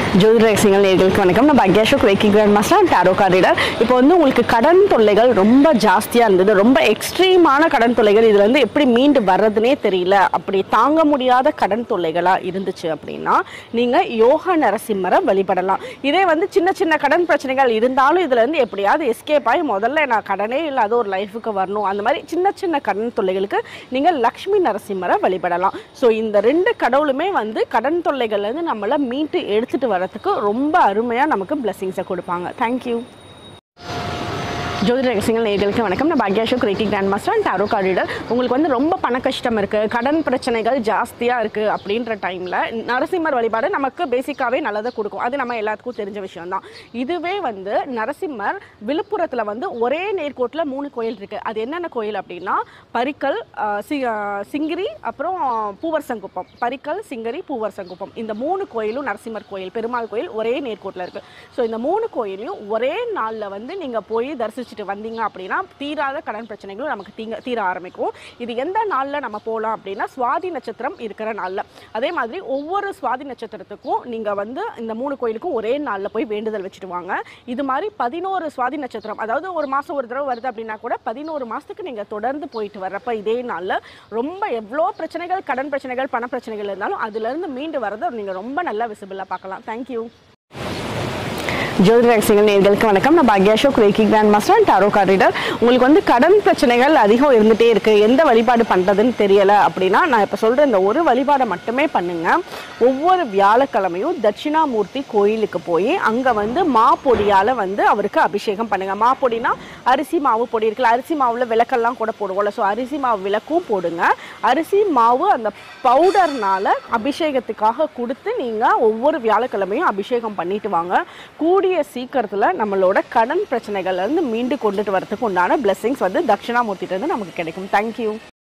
ஜோதிட ரகசியங்கள் நேர்களுக்கு வணக்கம் நான் Bhagyashok reiki grand master tarot card reader இப்போ வந்து உங்களுக்கு கடன் தொல்லைகள் ரொம்ப ஜாஸ்தியாக இருந்தது ரொம்ப எக்ஸ்ட்ரீமான கடன் தொல்லைகள் இதுல இருந்து எப்படி மீண்டு வர்றதுனே தெரியல அப்படி தாங்க முடியாத கடன் தொல்லைகளாக இருந்துச்சு அப்படின்னா நீங்கள் யோக நரசிம்மரை வழிபடலாம் இதே வந்து சின்ன சின்ன கடன் பிரச்சனைகள் இருந்தாலும் இதுல இருந்து எப்படியாவது எஸ்கேப் ஆகி முதல்ல நான் கடனே இல்லாத ஒரு லைஃபுக்கு வரணும் அந்த மாதிரி சின்ன சின்ன கடன் தொல்லைகளுக்கு நீங்கள் லக்ஷ்மி நரசிம்மரை வழிபடலாம் ஸோ இந்த ரெண்டு கடவுளுமே வந்து கடன் தொல்லைகள்லேருந்து நம்மளை மீட்டு எடுத்துட்டு வரதுக்கு ரொம்ப அருமையாக நமக்கு பிளெஸிங்ஸை கொடுப்பாங்க தேங்க்யூ ஜோதிட ரகசியங்கள் நேர்களுக்கு வணக்கம் நான் Bhagyashok reiki grand master and tarot card reader உங்களுக்கு வந்து ரொம்ப பண கஷ்டம் இருக்குது கடன் பிரச்சனைகள் ஜாஸ்தியாக இருக்குது அப்படின்ற டைமில் நரசிம்மர் வழிபாடு நமக்கு பேசிக்காகவே நல்லதை கொடுக்கும் அது நம்ம எல்லாத்துக்கும் தெரிஞ்ச விஷயம் தான் இதுவே வந்து நரசிம்மர் விழுப்புரத்தில் வந்து ஒரே நேர்கோட்டில் மூணு கோயில் இருக்குது அது என்னென்ன கோயில் அப்படின்னா பரிக்கல் ஆஹ், சி ஆஹ், சிங்கிரி அப்புறம் பூவரசங்குப்பம் பரிக்கல் சிங்கரி பூவரசங்குப்பம் இந்த மூணு கோயிலும் நரசிம்மர் கோயில் பெருமாள் கோயில் ஒரே நேர்கோட்டில் இருக்குது ஸோ இந்த மூணு கோயிலையும் ஒரே நாளில் வந்து நீங்கள் போய் தரிசிச்சுட்டு வந்தீங்க அப்படின்னா தீராத கடன் பிரச்சனைகளும் நமக்கு தீங்க தீர ஆரம்பிக்கும் இது எந்த நாளில் நம்ம போகலாம் அப்படின்னா சுவாதி நட்சத்திரம் இருக்கிற நாளில் அதே மாதிரி ஒவ்வொரு சுவாதி நட்சத்திரத்துக்கும் நீங்கள் வந்து இந்த மூணு கோயிலுக்கும் ஒரே நாளில் போய் வேண்டுதல் வச்சுட்டு வாங்க இது மாதிரி பதினோரு சுவாதி நட்சத்திரம் அதாவது ஒரு மாதம் ஒரு தடவை வருது அப்படின்னா கூட பதினோரு மாதத்துக்கு நீங்கள் தொடர்ந்து போயிட்டு வர்றப்ப இதே நாளில் ரொம்ப எவ்வளோ பிரச்சனைகள் கடன் பிரச்சனைகள் பண பிரச்சனைகள் இருந்தாலும் அதுலேருந்து மீண்டு வரதை நீங்கள் ரொம்ப நல்லா விசிபிளாக பார்க்கலாம் தேங்க்யூ ஜோதிட ரகசியங்கள் நேர்களுக்கு வணக்கம் நான் Bhagyashok reiki grand master and tarot card reader உங்களுக்கு வந்து கடன் பிரச்சனைகள் அதிகம் இருந்துகிட்டே இருக்குது எந்த வழிபாடு பண்ணுறதுன்னு தெரியலை அப்படின்னா நான் இப்போ சொல்கிற இந்த ஒரு வழிபாடை மட்டுமே பண்ணுங்க ஒவ்வொரு வியாழக்கிழமையும் தட்சிணாமூர்த்தி கோயிலுக்கு போய் அங்கே வந்து மா பொடியால் வந்து அவருக்கு அபிஷேகம் பண்ணுங்க மா பொடினா அரிசி மாவு பொடி இருக்குல்ல அரிசி மாவில் விளக்கெல்லாம் கூட போடுவோம்ல ஸோ அரிசி மாவு விளக்கும் போடுங்க அரிசி மாவு அந்த பவுடர்னால அபிஷேகத்துக்காக கொடுத்து நீங்கள் ஒவ்வொரு வியாழக்கிழமையும் அபிஷேகம் பண்ணிட்டு வாங்க கூடிய சீக்கிரத்தில் நம்மளோட கடன் பிரச்சனைகள்ல இருந்து மீண்டு கொண்டுட்டு வரதுக்கு உண்டான பிளெஸிங்ஸ் வந்து தட்சிணாமூர்த்திட்ட இருந்து நமக்கு கிடைக்கும் தேங்க்யூ